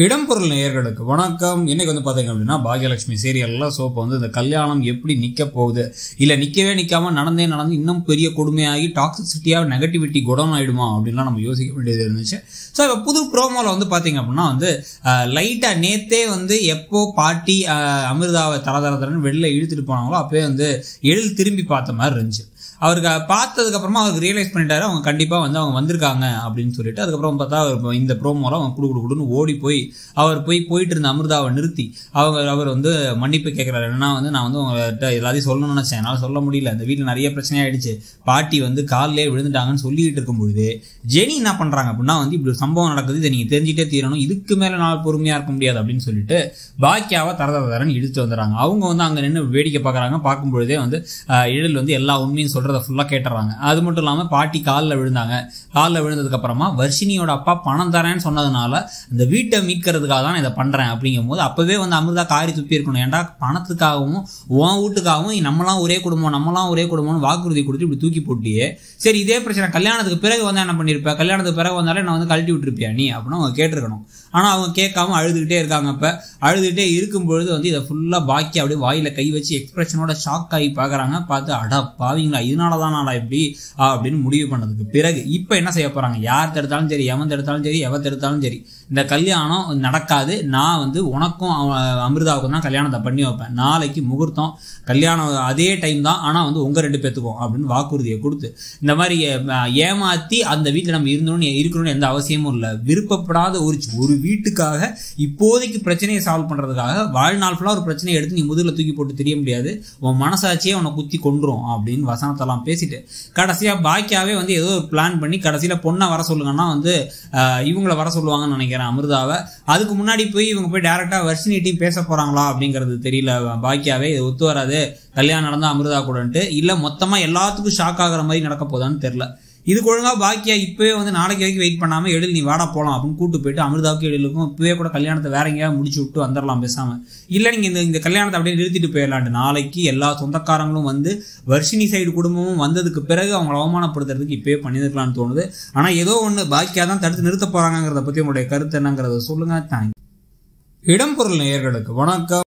இடம்பொருள் நேயர்களுக்கு வணக்கம் இன்னைக்கு வந்து பார்த்தீங்க அப்படின்னா பாகியலட்சுமி சீரியல்லாம் சோப்பு வந்து இந்த கல்யாணம் எப்படி நிற்க போகுது இல்லை நிற்கவே நிற்காம நடந்தே நடந்து இன்னும் பெரிய கொடுமையாகி டாக்ஸிசிட்டியாக நெகட்டிவிட்டி குடம் ஆயிடுமா அப்படின்லாம் நம்ம யோசிக்க வேண்டியது இருந்துச்சு ஸோ இப்போ புது ப்ரோமோவில் வந்து பார்த்தீங்க அப்படின்னா வந்து லைட்டாக நேத்தே வந்து எப்போ பாட்டி அஹ், அமிர்தாவை தர தர தரன்னு வெளில இழுத்துட்டு போனாங்களோ அப்போயே வந்து எழில் திரும்பி பார்த்த மாதிரி இருந்துச்சு அவருக்கு பார்த்ததுக்கு அப்புறமா அவருக்கு ரியலைஸ் பண்ணிட்டாரு அவங்க கண்டிப்பாக வந்து அவங்க வந்திருக்காங்க அப்படின்னு சொல்லிட்டு அதுக்கப்புறம் பார்த்தா அவர் இந்த ப்ரோமோல அவங்க குடு குடு குடுன்னு ஓடி போய் அவர் போய் போயிட்டு இருந்த அமிர்தாவை நிறுத்தி அவங்க அவர் வந்து மன்னிப்பு கேட்குறாரு என்னன்னா வந்து நான் வந்து உங்கள்கிட்ட எல்லாத்தையும் சொல்லணும்னு நினச்சேன் என்னால் சொல்ல முடியல இந்த வீட்டில் நிறைய பிரச்சனையாயிடுச்சு பாட்டி வந்து காலிலே விழுந்துட்டாங்கன்னு சொல்லிக்கிட்டு இருக்கும் பொழுது ஜெனி என்ன பண்ணுறாங்க அப்படின்னா வந்து இப்படி ஒரு சம்பவம் நடக்குது இதை நீங்கள் தெரிஞ்சுட்டே தீரணும் இதுக்கு மேலே நான் பொறுமையாக இருக்க முடியாது அப்படின்னு சொல்லிட்டு பாக்கியாவை தரதர தரன்னு இழுத்து வந்துடுறாங்க அவங்க வந்து அங்கே நின்று வேடிக்கை பார்க்குறாங்க பார்க்கும் பொழுதே வந்து ஆஹ், எழில் வந்து எல்லா உண்மையும் சொல்கிறத ஃபுல்லாக கேட்டுறாங்க அது மட்டும் இல்லாமல் பாட்டி காலில் விழுந்தாங்க காலில் விழுந்ததுக்கு அப்புறமா வர்ஷினியோட அப்பா பணம் தரேன்னு சொன்னதுனால இந்த வீட்டை மீட்கிறதுக்காக தான் நான் இதை பண்ணுறேன் அப்படிங்கும்போது அப்போவே வந்து அமிர்தா காரி துப்பி இருக்கணும் ஏன்டா பணத்துக்காகவும் உன் வீட்டுக்காகவும் நம்மளாம் ஒரே குடும்பம் நம்மளாம் ஒரே குடும்பம்னு வாக்குறுதி கொடுத்து இப்படி தூக்கி போட்டியே சரி இதே பிரச்சனை கல்யாணத்துக்கு பிறகு வந்து என்ன பண்ணியிருப்ப கல்யாணத்துக்கு பிறகு வந்தாலே நான் வந்து கழட்டி விட்டுருப்பியா நீ அப்படின்னு அவங்க கேட்டிருக்கணும் ஆனால் அவங்க கேட்காம அழுதுகிட்டே இருக்காங்க இப்போ அழுதுகிட்டே இருக்கும் பொழுது வந்து இதை ஃபுல்லாக பாக்கி அப்படியே வாயில கை வச்சு எக்ஸ்பிரஷனோட ஷாக் ஆகி பார்க்குறாங்க பார்த்து அடா பாவீங்களா இதனால தான் நாடா இப்படி ஆ, அப்படின்னு முடிவு பண்ணதுக்கு பிறகு இப்போ என்ன செய்ய போகிறாங்க யார் தடுத்தாலும் சரி எவன் தடுத்தாலும் சரி எவன் தடுத்தாலும் சரி இந்த கல்யாணம் நடக்காது நான் வந்து உனக்கும் அவ- அமிர்தாவுக்கும் தான் கல்யாணத்தை பண்ணி வைப்பேன் நாளைக்கு முகூர்த்தம் கல்யாணம் அதே டைம் தான் ஆனால் வந்து உங்கள் ரெண்டு பேத்துக்கும் அப்படின்னு வாக்குறுதியை கொடுத்து இந்த மாதிரி அஹ், ஏமாத்தி அந்த வீட்டில் நம்ம இருந்தோம்னு இருக்கணும்னு எந்த அவசியமும் இல்லை விருப்பப்படாத ஒரு ஒரு வீட்டுக்காக இப்போதைக்கு பிரச்சனையை சால்வ் பண்ணுறதுக்காக வாழ்நாள் ஃபுல்லாக ஒரு பிரச்சனையை எடுத்து நீ முதுகில் தூக்கி போட்டு தெரிய முடியாது உன் மனசாட்சியே உன்னை குத்தி கொண்டுரும் அப்படின்னு வசனத்தெல்லாம் பேசிட்டு கடைசியாக பாக்கியாவே வந்து ஏதோ ஒரு பிளான் பண்ணி கடைசியில் பொண்ணை வர சொல்லுங்கன்னா வந்து ஆஹ், இவங்கள வர சொல்லுவாங்கன்னு நினைக்கிறேன் அமிர்தாவை அதுக்கு முன்னாடி போய் இவங்க போய் டேரெக்டாக வர்ஷினிட்டையும் பேச போகிறாங்களா அப்படிங்கிறது தெரியல பாக்கியாவே இது ஒத்து வராது கல்யாணம் நடந்தால் அமிர்தா கூடன்ட்டு இல்லை மொத்தமாக எல்லாத்துக்கும் ஷாக் ஆகுற மாதிரி நடக்க போதான்னு தெரில இதுக்கு ஒழுங்கா பாக்கியா இப்பவே வந்து நாளைக்கு வரைக்கும் வெயிட் பண்ணாம எழில் நீ வாடா போலாம் அப்படின்னு கூட்டு போயிட்டு அமிர்தாவுக்கும் எழிலுக்கும் இப்பவே கூட கல்யாணத்தை வேற எங்கேயாவது முடிச்சு விட்டு வந்துடலாம் பேசாம இல்ல நீங்க இந்த இந்த கல்யாணத்தை அப்படியே நிறுத்திட்டு போயிடலான்ட்டு நாளைக்கு எல்லா சொந்தக்காரங்களும் வந்து வர்ஷினி சைடு குடும்பமும் வந்ததுக்கு பிறகு அவங்கள அவமானப்படுத்துறதுக்கு இப்பவே பண்ணியிருக்கலாம்னு தோணுது ஆனா ஏதோ ஒண்ணு பாக்கியா தான் தடுத்து நிறுத்த போறாங்கிறத பத்தி உங்களுடைய கருத்து என்னங்கிறத சொல்லுங்க தேங்க் இடம்பொருள் நேயர்களுக்கு வணக்கம்